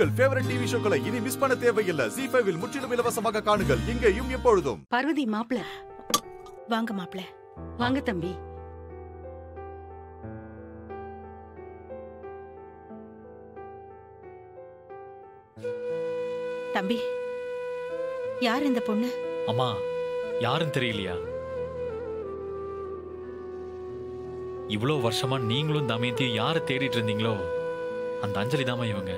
உங்கள் favourite TV ஷோக்களை இனி miss பண்ண தேவையில்லை ஜி ஃபைவில் முற்றிலும் இலவசமாக காணுங்கள் இங்கேயும் எப்பொழுதும் பார்வதி மாப்பிள வாங்க மாப்பிள வாங்க தம்பி தம்பி யார் இந்த பொண்ணு அம்மா யாரும் தெரியலையா இவ்வளோ வருஷமா நீங்களும் தமயந்தியும் யாரை தேடிட்டு இருந்தீங்களோ அந்த அஞ்சலி தாமா இவங்க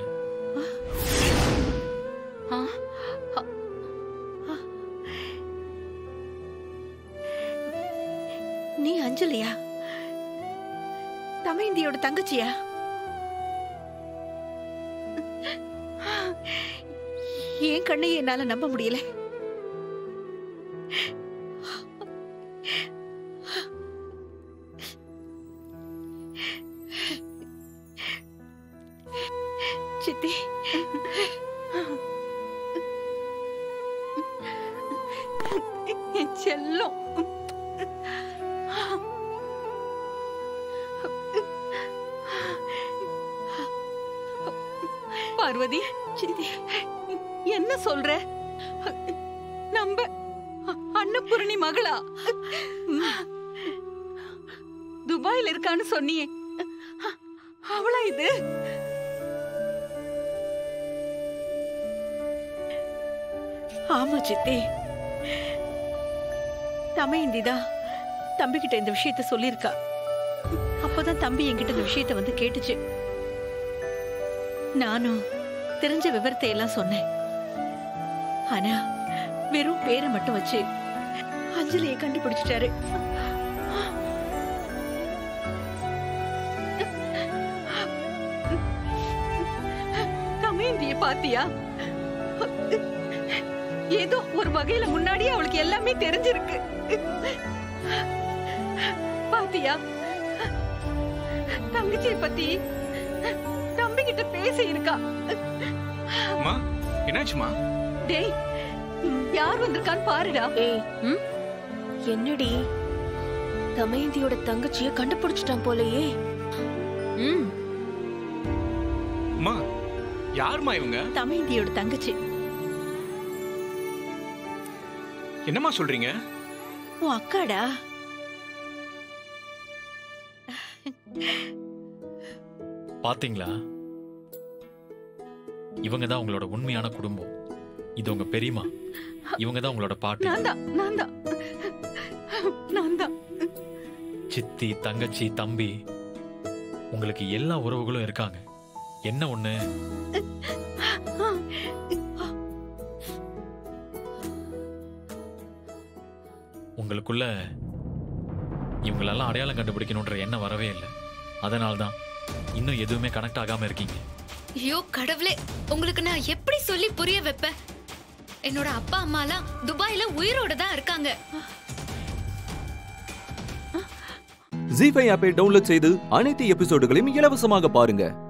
ஆ, ஆ, ஆ. நீ அஞ்சலியா தமயந்தியோட தங்கச்சியா என் கண்ணையே என்னால நம்ப முடியல சித்தி என் செல்லம் பார்வதி சித்தி என்ன சொல்ற நம்ப அன்னபூரணி மகளா துபாயில இருக்கான்னு சொன்னியே அவளா இது ஆமா சித்தி தமையந்திதா தம்பி கிட்ட இந்த விஷயத்த சொல்லிருக்கா அப்பதான் தம்பி என்கிட்ட இந்த விஷயத்த வந்து கேட்டுச்சு நானும் தெரிஞ்ச விவரத்தை எல்லாம் சொன்னேன் ஆனா வெறும் பேரை மட்டும் வச்சு அஞ்சலியை கண்டுபிடிச்சிட்டாரு தமயந்திய பாத்தியா ஏதோ ஒரு வகையில முன்னாடியே அவளுக்கு எல்லாமே தெரிஞ்சிருக்கு பாத்தியா தங்கச்சியை பத்தி தம்பி கிட்ட பேசி இருக்கா அம்மா என்னாச்சுமா டேய் யார் வந்திருக்கான்னு பாருடா ஏய் ம்? என்னடி தமயந்தியோட தங்கச்சிய கண்டுபிடிச்சிட்டான் போலயே ம் அம்மா யாரும்மா இவங்க தமயந்தியோட தங்கச்சி என்னம்மா சொல்றீங்க உன் அக்காடா பாத்தீங்களா இவங்க தான் உங்களோட உண்மையான குடும்பம் இது உங்க பெரியம்மா இவங்க தான் உங்களோட பாட்டி நான் தான் நான் தான் நான் தான் சித்தி தங்கச்சி தம்பி உங்களுக்கு எல்லா உறவுகளும் இருக்காங்க என்ன ஒண்ணு உங்களுக்குள்ள இவங்களெல்லாம் அடையாளம் கண்டுபிடிக்கணுன்ற எண்ணம் வரவே இல்லை அதனால தான் இன்னும் எதுவுமே கனெக்ட் ஆகாம இருக்கீங்க ஐயோ கடவுளே உங்களுக்கு நான் எப்படி சொல்லி புரிய வைப்பேன் என்னோட அப்பா அம்மாலாம் துபாயில உயிரோட தான் இருக்காங்க ஜி ஃபைவ் ஆப்பை டவுன்லோட் செய்து அனைத்து எபிசோடுகளையும் இலவசமாக பாருங்க